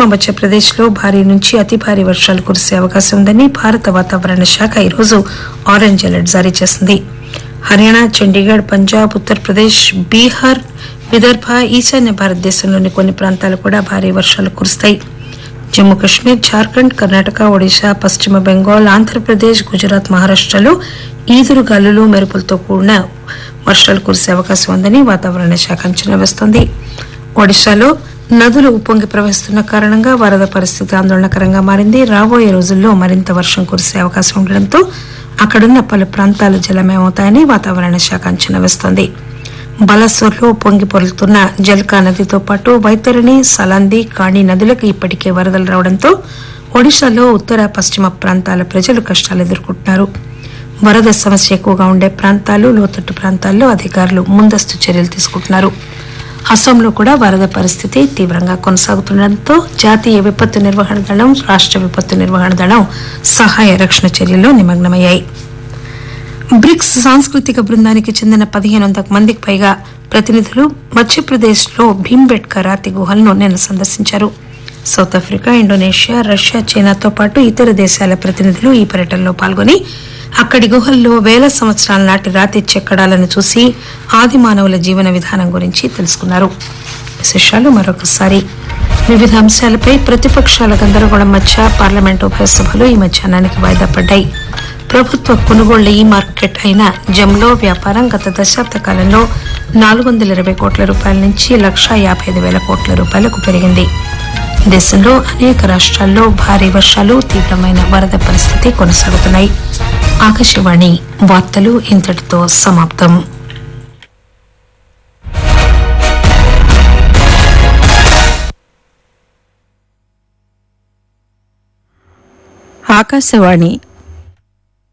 మధ్యప్రదేశ్ లో భారీ నుంచి అతి భారీ వర్షాలు కురిసే అవకాశం ఉందని భారత వాతావరణ శాఖ ఈరోజు ఆరెంజ్ అలర్ట్ జారీ చేసింది హర్యానా చండీగఢ్ పంజాబ్ ఉత్తరప్రదేశ్ బీహార్ విదర్భ ఈశాన్య భారతదేశంలోని కొన్ని ప్రాంతాలు కూడా భారీ వర్షాలు కురుస్తాయి జమ్మూ కాశ్మీర్ జార్ఖండ్ కర్ణాటక ఒడిశా పశ్చిమ బెంగాల్ ఆంధ్రప్రదేశ్ గుజరాత్ మహారాష్టలో ఈదురు గాలులు మెరుపులతో కూడిన వర్షాలు కురిసే అవకాశం ఉందని వాతావరణ శాఖ అంచనా వేస్తోంది ఒడిశాలో నదులు ఉప్పొంగి ప్రవహిస్తున్న కారణంగా వరద పరిస్థితి ఆందోళనకరంగా మారింది రాబోయే రోజుల్లో మరింత వర్షం కురిసే అవకాశం ఉండడంతో అక్కడున్న పలు ప్రాంతాలు జలమయమవుతాయని వాతావరణ శాఖ అంచనా వేస్తోంది బలసోర్లో పొంగి పొరులుతున్న జల్కా నదితో పాటు వైతరణి సలాంది కాణి నదులకు ఇప్పటికే వరదలు రావడంతో ఒడిశాలో ఉత్తర పశ్చిమ ప్రాంతాల ప్రజలు కష్టాలు ఎదుర్కొంటున్నారు వరద సమస్య ఎక్కువగా ఉండే ప్రాంతాలు లోతట్టు ప్రాంతాల్లో అధికారులు ముందస్తు చర్యలు తీసుకుంటున్నారు అసోంలో కూడా వరద పరిస్థితి తీవ్రంగా కొనసాగుతుండటంతో జాతీయ విపత్తు నిర్వహణ దళం రాష్ట్ర విపత్తు నిర్వహణ దళం సహాయ రక్షణ చర్యల్లో నిమగ్నమయ్యాయి బ్రిక్స్ సాంస్కృతిక బృందానికి చెందిన పదిహేను వందల మందికి పైగా ప్రతినిధులు మధ్యప్రదేశ్ లో భీంబెట్కా రాతి గుహలను నిన్న సందర్శించారు సౌత్ ఆఫ్రికా ఇండోనేషియా రష్యా చైనాతో పాటు ఇతర దేశాల ప్రతినిధులు ఈ పర్యటనలో పాల్గొని అక్కడి గుహల్లో వేల సంవత్సరాల నాటి రాతి చెక్కడాలను చూసి ఆది మానవుల జీవన విధానం గురించి తెలుసుకున్నారు విశేషాలు మరొకసారి వివిధ అంశాలపై ప్రతిపక్షాల గందరగోళం మధ్య పార్లమెంటు ఉభయ సభలు ఈ మధ్యాహ్నానికి వాయిదా పడ్డాయి ప్రభుత్వ కొనుగోళ్ల ఈ మార్కెట్ అయిన జమ్లో వ్యాపారం గత దశాబ్ద కాలంలో నాలుగు వందల ఇరవై కోట్ల రూపాయల నుంచి లక్షా యాభై ఐదు వేల కోట్ల రూపాయలకు పెరిగింది దేశంలో అనేక రాష్ట్రాల్లో భారీ వర్షాలు తీవ్రమైన వరద పరిస్థితి కొనసాగుతున్నాయి ఆకాశవాణి వార్తలు ఇంతటితో సమాప్తం ఆకాశవాణి